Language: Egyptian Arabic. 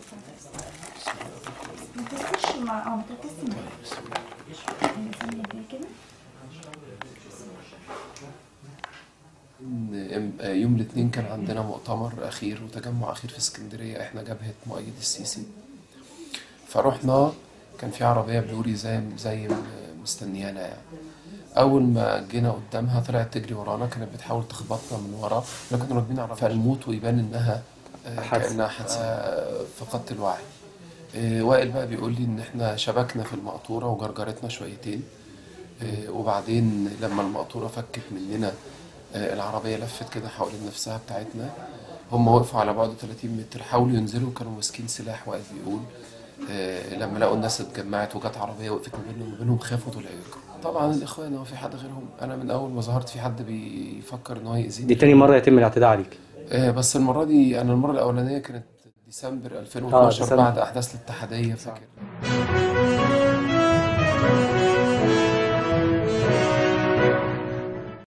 ما تركزش مع اه ما تركزش معايا أيوة، ثانية كده كده إن- يوم الاثنين كان عندنا مؤتمر أخير وتجمع أخير في اسكندرية إحنا جبهة مؤيد السيسي فرحنا كان في عربية بلوري زي زي مستنيانا يعني أول ما جينا قدامها طلعت تجري ورانا كانت بتحاول تخبطنا من ورا احنا كنا راكبين عربية فالموت ويبان إنها آه، حادثة. كأنها حادثة آه، فقدت الوعي آه، وائل بقى بيقول لي إن إحنا شبكنا في المقطورة وجرجرتنا شويتين آه، وبعدين لما المقطورة فكت مننا آه، العربية لفت كده حوالين نفسها بتاعتنا هم وقفوا على بعد 30 متر حاولوا ينزلوا كانوا ماسكين سلاح واقف بيقول آه، لما لقوا الناس اتجمعت وجت عربية وقفت ما بينهم وما بينهم خافوا طلعوا يجروا طبعا الإخوان هو في حد غيرهم أنا من أول ما ظهرت في حد بيفكر إن هو يأذيني دي تاني مرة يتم الاعتداء عليك آه، بس المرة دي أنا المرة الأولانية كانت ديسمبر 2012 ديسمبر. بعد أحداث الاتحادية فاكر